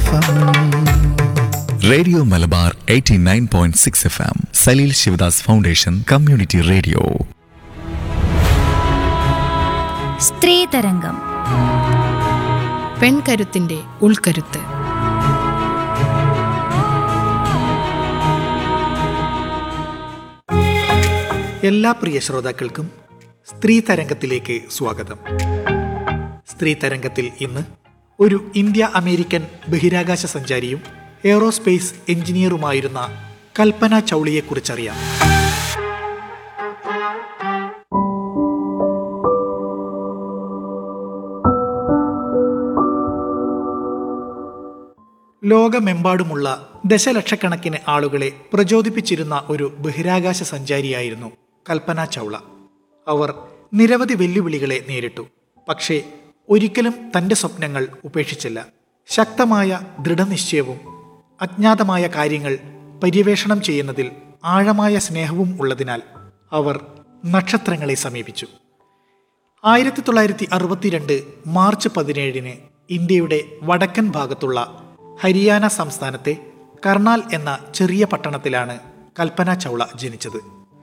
F radio Malabar 89.6 point six F M Saleel Sivadas foundation community radio സ്ത്രീതരംഗം പെൺകരുത്തിന്റെ ഉൾക്കരുത്ത് എല്ലാ പ്രിയ ശ്രോതാക്കൾക്കും സ്ത്രീ തരംഗത്തിലേക്ക് സ്വാഗതം സ്ത്രീ തരംഗത്തിൽ ഇന്ന് ഒരു ഇന്ത്യ അമേരിക്കൻ ബഹിരാകാശ സഞ്ചാരിയും എയറോസ്പേസ് എഞ്ചിനീയറുമായിരുന്ന കൽപ്പന ചൗളിയെക്കുറിച്ചറിയാം ലോകമെമ്പാടുമുള്ള ദശലക്ഷക്കണക്കിന് ആളുകളെ പ്രചോദിപ്പിച്ചിരുന്ന ഒരു ബഹിരാകാശ സഞ്ചാരിയായിരുന്നു കൽപ്പന ചൗള അവർ നിരവധി വെല്ലുവിളികളെ നേരിട്ടു പക്ഷേ ഒരിക്കലും തൻ്റെ സ്വപ്നങ്ങൾ ഉപേക്ഷിച്ചില്ല ശക്തമായ ദൃഢനിശ്ചയവും അജ്ഞാതമായ കാര്യങ്ങൾ പര്യവേഷണം ചെയ്യുന്നതിൽ ആഴമായ സ്നേഹവും ഉള്ളതിനാൽ അവർ നക്ഷത്രങ്ങളെ സമീപിച്ചു ആയിരത്തി തൊള്ളായിരത്തി അറുപത്തിരണ്ട് മാർച്ച് പതിനേഴിന് ഇന്ത്യയുടെ വടക്കൻ ഭാഗത്തുള്ള ഹരിയാന സംസ്ഥാനത്തെ കർണാൽ എന്ന ചെറിയ പട്ടണത്തിലാണ് കൽപ്പന ചൗള ജനിച്ചത്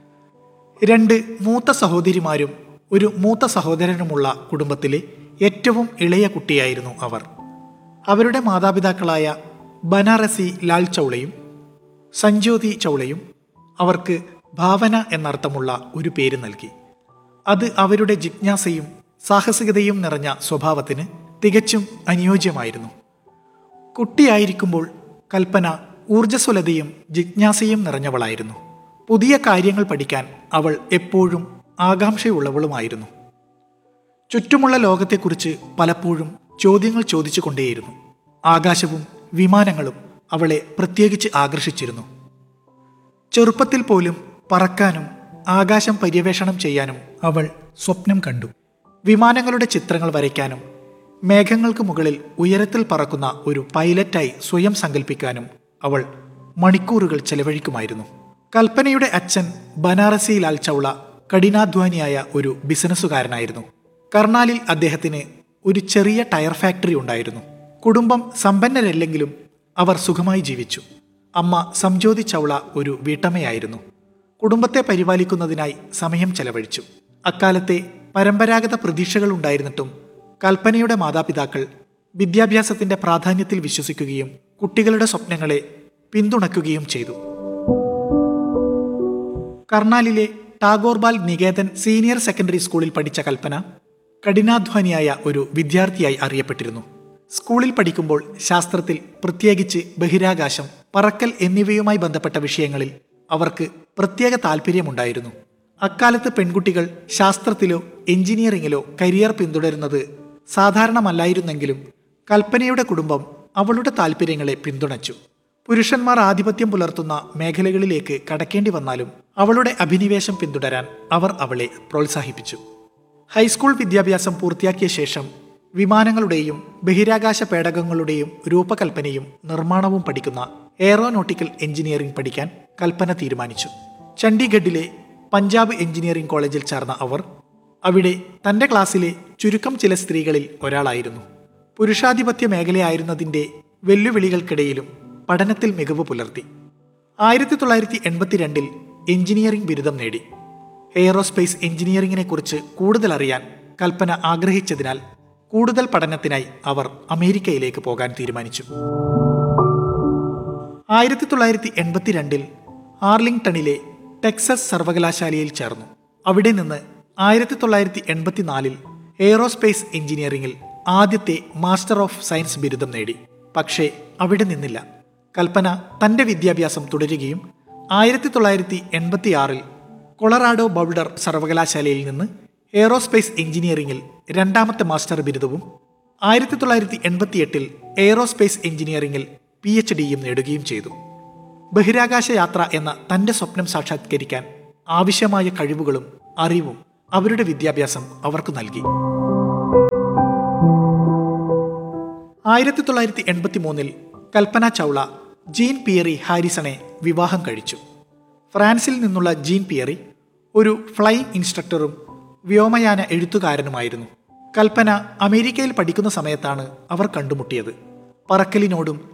രണ്ട് മൂത്ത സഹോദരിമാരും ഒരു മൂത്ത സഹോദരനുമുള്ള കുടുംബത്തിലെ ഏറ്റവും ഇളയ കുട്ടിയായിരുന്നു അവർ അവരുടെ മാതാപിതാക്കളായ ബനാറസി ലാൽ ചൗളയും സഞ്ജ്യോതി ചൗളയും അവർക്ക് ഭാവന എന്നർത്ഥമുള്ള ഒരു പേര് നൽകി അത് അവരുടെ ജിജ്ഞാസയും സാഹസികതയും നിറഞ്ഞ സ്വഭാവത്തിന് തികച്ചും അനുയോജ്യമായിരുന്നു കുട്ടിയായിരിക്കുമ്പോൾ കൽപ്പന ഊർജ്ജസ്വലതയും ജിജ്ഞാസയും നിറഞ്ഞവളായിരുന്നു പുതിയ കാര്യങ്ങൾ പഠിക്കാൻ അവൾ എപ്പോഴും ആകാംക്ഷയുള്ളവളുമായിരുന്നു ചുറ്റുമുള്ള ലോകത്തെക്കുറിച്ച് പലപ്പോഴും ചോദ്യങ്ങൾ ചോദിച്ചു കൊണ്ടേയിരുന്നു ആകാശവും വിമാനങ്ങളും അവളെ പ്രത്യേകിച്ച് ആകർഷിച്ചിരുന്നു ചെറുപ്പത്തിൽ പോലും പറക്കാനും ആകാശം പര്യവേഷണം ചെയ്യാനും അവൾ സ്വപ്നം കണ്ടു വിമാനങ്ങളുടെ ചിത്രങ്ങൾ വരയ്ക്കാനും മേഘങ്ങൾക്ക് മുകളിൽ ഉയരത്തിൽ പറക്കുന്ന ഒരു പൈലറ്റായി സ്വയം സങ്കല്പിക്കാനും അവൾ മണിക്കൂറുകൾ ചെലവഴിക്കുമായിരുന്നു കൽപ്പനയുടെ അച്ഛൻ ബനാറസി ലാൽ ചൗള കഠിനാധ്വാനിയായ ഒരു ബിസിനസ്സുകാരനായിരുന്നു കർണാലിൽ അദ്ദേഹത്തിന് ഒരു ചെറിയ ടയർ ഫാക്ടറി ഉണ്ടായിരുന്നു കുടുംബം സമ്പന്നരല്ലെങ്കിലും അവർ സുഖമായി ജീവിച്ചു അമ്മ സംജ്യോതി ചൗള ഒരു വീട്ടമ്മയായിരുന്നു കുടുംബത്തെ പരിപാലിക്കുന്നതിനായി സമയം ചെലവഴിച്ചു അക്കാലത്തെ പരമ്പരാഗത പ്രതീക്ഷകൾ ഉണ്ടായിരുന്നിട്ടും കൽപ്പനയുടെ മാതാപിതാക്കൾ വിദ്യാഭ്യാസത്തിന്റെ പ്രാധാന്യത്തിൽ വിശ്വസിക്കുകയും കുട്ടികളുടെ സ്വപ്നങ്ങളെ പിന്തുണയ്ക്കുകയും ചെയ്തു കർണാലിലെ ടാഗോർബാൽ നികേതൻ സീനിയർ സെക്കൻഡറി സ്കൂളിൽ പഠിച്ച കൽപ്പന കഠിനാധ്വാനിയായ ഒരു വിദ്യാർത്ഥിയായി അറിയപ്പെട്ടിരുന്നു സ്കൂളിൽ പഠിക്കുമ്പോൾ ശാസ്ത്രത്തിൽ പ്രത്യേകിച്ച് ബഹിരാകാശം പറക്കൽ എന്നിവയുമായി ബന്ധപ്പെട്ട വിഷയങ്ങളിൽ അവർക്ക് പ്രത്യേക താല്പര്യമുണ്ടായിരുന്നു അക്കാലത്ത് പെൺകുട്ടികൾ ശാസ്ത്രത്തിലോ എഞ്ചിനീയറിംഗിലോ കരിയർ പിന്തുടരുന്നത് സാധാരണമല്ലായിരുന്നെങ്കിലും കൽപ്പനയുടെ കുടുംബം അവളുടെ താല്പര്യങ്ങളെ പിന്തുണച്ചു പുരുഷന്മാർ ആധിപത്യം പുലർത്തുന്ന മേഖലകളിലേക്ക് കടക്കേണ്ടി വന്നാലും അവളുടെ അഭിനിവേശം പിന്തുടരാൻ അവർ അവളെ പ്രോത്സാഹിപ്പിച്ചു ഹൈസ്കൂൾ വിദ്യാഭ്യാസം പൂർത്തിയാക്കിയ ശേഷം വിമാനങ്ങളുടെയും ബഹിരാകാശ പേടകങ്ങളുടെയും രൂപകൽപ്പനയും നിർമ്മാണവും പഠിക്കുന്ന എയറോനോട്ടിക്കൽ എഞ്ചിനീയറിംഗ് പഠിക്കാൻ കൽപ്പന തീരുമാനിച്ചു ചണ്ഡീഗഡിലെ പഞ്ചാബ് എഞ്ചിനീയറിംഗ് കോളേജിൽ ചേർന്ന അവർ അവിടെ തന്റെ ക്ലാസ്സിലെ ചുരുക്കം ചില സ്ത്രീകളിൽ ഒരാളായിരുന്നു പുരുഷാധിപത്യ മേഖലയായിരുന്നതിന്റെ വെല്ലുവിളികൾക്കിടയിലും പഠനത്തിൽ മികവ് പുലർത്തി ആയിരത്തി തൊള്ളായിരത്തി എൺപത്തിരണ്ടിൽ എഞ്ചിനീയറിംഗ് ബിരുദം നേടി എയറോസ്പേസ് എഞ്ചിനീയറിംഗിനെ കുറിച്ച് കൂടുതൽ അറിയാൻ കൽപ്പന ആഗ്രഹിച്ചതിനാൽ കൂടുതൽ പഠനത്തിനായി അവർ അമേരിക്കയിലേക്ക് പോകാൻ തീരുമാനിച്ചു ആയിരത്തി തൊള്ളായിരത്തി എൺപത്തിരണ്ടിൽ ആർലിംഗ്ടണിലെ ടെക്സസ് സർവകലാശാലയിൽ ചേർന്നു അവിടെ നിന്ന് ആയിരത്തി തൊള്ളായിരത്തി എൺപത്തിനാലിൽ എയറോസ്പേസ് എഞ്ചിനീയറിംഗിൽ ആദ്യത്തെ മാസ്റ്റർ ഓഫ് സയൻസ് ബിരുദം നേടി പക്ഷേ അവിടെ നിന്നില്ല കൽപ്പന തന്റെ വിദ്യാഭ്യാസം തുടരുകയും ആയിരത്തി തൊള്ളായിരത്തി എൺപത്തിയാറിൽ കൊളറാഡോ ബൗൾഡർ സർവകലാശാലയിൽ നിന്ന് എയറോസ്പേസ് എഞ്ചിനീയറിംഗിൽ രണ്ടാമത്തെ മാസ്റ്റർ ബിരുദവും ആയിരത്തി തൊള്ളായിരത്തി എൺപത്തിയെട്ടിൽ എയറോസ്പേസ് എഞ്ചിനീയറിംഗിൽ പി എച്ച് ഡിയും നേടുകയും ചെയ്തു ബഹിരാകാശ യാത്ര എന്ന തന്റെ സ്വപ്നം സാക്ഷാത്കരിക്കാൻ ആവശ്യമായ കഴിവുകളും അറിവും അവരുടെ വിദ്യാഭ്യാസം അവർക്ക് നൽകി ആയിരത്തി തൊള്ളായിരത്തി എൺപത്തി മൂന്നിൽ കൽപ്പന ചൗള ജീൻ പിയറി ഹാരിസണെ വിവാഹം കഴിച്ചു ഫ്രാൻസിൽ നിന്നുള്ള ജീൻ പിയറി ഒരു ഫ്ലൈയിങ് ഇൻസ്ട്രക്ടറും വ്യോമയാന എഴുത്തുകാരനുമായിരുന്നു കൽപ്പന അമേരിക്കയിൽ പഠിക്കുന്ന സമയത്താണ് അവർ കണ്ടുമുട്ടിയത് പറക്കലിനോടും